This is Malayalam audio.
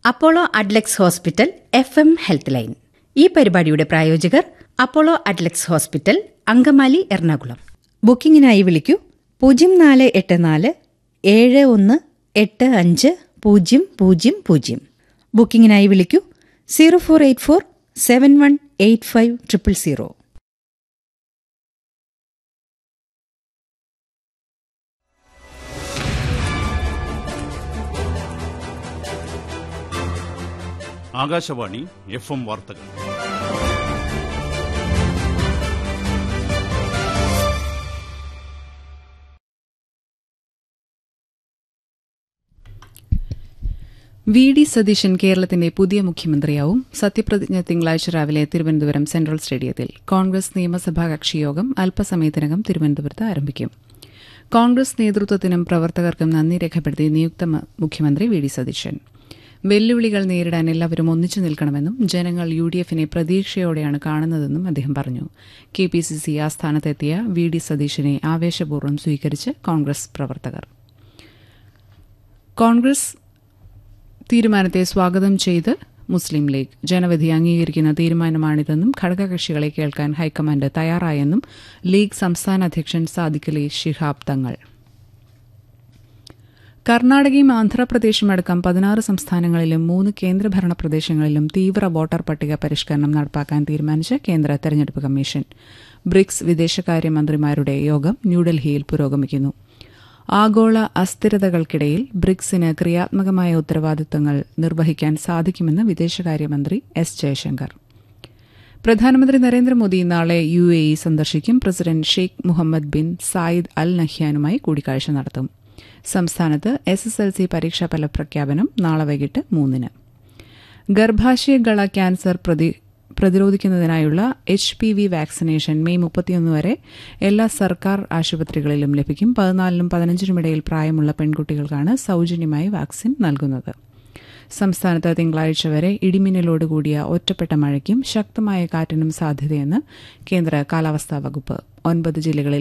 Apollo Adlux hospital F M health line ഈ പരിപാടിയുടെ പ്രായോജകർ Apollo Adlux hospital Angamaly Ernakulam ബുക്കിംഗിനായി വിളിക്കൂ പൂജ്യം നാല് എട്ട് നാല് ഏഴ് ഒന്ന് എട്ട് അഞ്ച് പൂജ്യം പൂജ്യം പൂജ്യം ബുക്കിംഗിനായി വിളിക്കൂ zero four eight four seven one eight five triple zero Akashvani F M വാർത്തകൾ വി ഡി സതീശൻ കേരളത്തിന്റെ പുതിയ മുഖ്യമന്ത്രിയാവും സത്യപ്രതിജ്ഞ തിങ്കളാഴ്ച രാവിലെ തിരുവനന്തപുരം സെൻട്രൽ സ്റ്റേഡിയത്തിൽ കോൺഗ്രസ് നിയമസഭാ കക്ഷിയോഗം അല്പസമയത്തിനകം തിരുവനന്തപുരത്ത് ആരംഭിക്കും കോൺഗ്രസ് നേതൃത്വത്തിനും പ്രവർത്തകർക്കും നന്ദി രേഖപ്പെടുത്തി നിയുക്ത മ- മുഖ്യമന്ത്രി വി ഡി സതീശൻ വെല്ലുവിളികൾ നേരിടാൻ എല്ലാവരും ഒന്നിച്ചു നിൽക്കണമെന്നും ജനങ്ങൾ യു ഡി എഫിനെ പ്രതീക്ഷയോടെയാണ് കാണുന്നതെന്നും അദ്ദേഹം പറഞ്ഞു കെ പി സി സി ആസ്ഥാനത്തെത്തിയ വി ഡി സതീശനെ ആവേശപൂർവ്വം സ്വീകരിച്ച് കോൺഗ്രസ് പ്രവർത്തകർ കോൺഗ്രസ് തീരുമാനത്തെ സ്വാഗതം ചെയ്ത് മുസ്ലിം ലീഗ് ജനവിധി അംഗീകരിക്കുന്ന തീരുമാനമാണിതെന്നും ഘടകകക്ഷികളെ കേൾക്കാൻ ഹൈക്കമാൻഡ് തയ്യാറായെന്നും ലീഗ് സംസ്ഥാന അധ്യക്ഷൻ സാദിഖലി ശിഹാബ് തങ്ങൾ കർണാടകയും ആന്ധ്രാപ്രദേശും അടക്കം പതിനാറ് സംസ്ഥാനങ്ങളിലും മൂന്ന് കേന്ദ്രഭരണ പ്രദേശങ്ങളിലും തീവ്ര വോട്ടർ പട്ടിക പരിഷ്കരണം നടപ്പാക്കാൻ തീരുമാനിച്ച് കേന്ദ്ര തെരഞ്ഞെടുപ്പ് കമ്മീഷൻ ബ്രിക്സ് വിദേശകാര്യമന്ത്രിമാരുടെ യോഗം ന്യൂഡൽഹിയിൽ പുരോഗമിക്കുന്നു ആഗോള അസ്ഥിരതകൾക്കിടയിൽ ബ്രിക്സിന് ക്രിയാത്മകമായ ഉത്തരവാദിത്തങ്ങൾ നിർവഹിക്കാൻ സാധിക്കുമെന്ന് വിദേശകാര്യമന്ത്രി എസ് ജയശങ്കർ പ്രധാനമന്ത്രി നരേന്ദ്രമോദി നാളെ യു എ ഇ സന്ദർശിക്കും president Sheikh Mohammed bin Zayed Al നഹ്യാനുമായി കൂടിക്കാഴ്ച നടത്തും സംസ്ഥാനത്ത് എസ് എസ് എൽ സി പരീക്ഷാ ഫലപ്രഖ്യാപനം നാളെ വൈകിട്ട് മൂന്നിന് ഗർഭാശയഗള ക്യാൻസർ പ്രതി പ്രതിരോധിക്കുന്നതിനായുള്ള H P V vaccination May മുപ്പത്തിയൊന്ന് വരെ എല്ലാ സർക്കാർ ആശുപത്രികളിലും ലഭിക്കും പതിനാലിനും പതിനഞ്ചിനുമിടയിൽ പ്രായമുള്ള പെൺകുട്ടികൾക്കാണ് സൌജന്യമായി വാക്സിൻ നൽകുന്നത് സംസ്ഥാനത്ത് തിങ്കളാഴ്ച വരെ ഇടിമിന്നലോടുകൂടിയ ഒറ്റപ്പെട്ട മഴയ്ക്കും ശക്തമായ കാറ്റിനും സാധ്യതയെന്ന് കേന്ദ്ര കാലാവസ്ഥാ വകുപ്പ് ഒൻപത് ജില്ലകളിൽ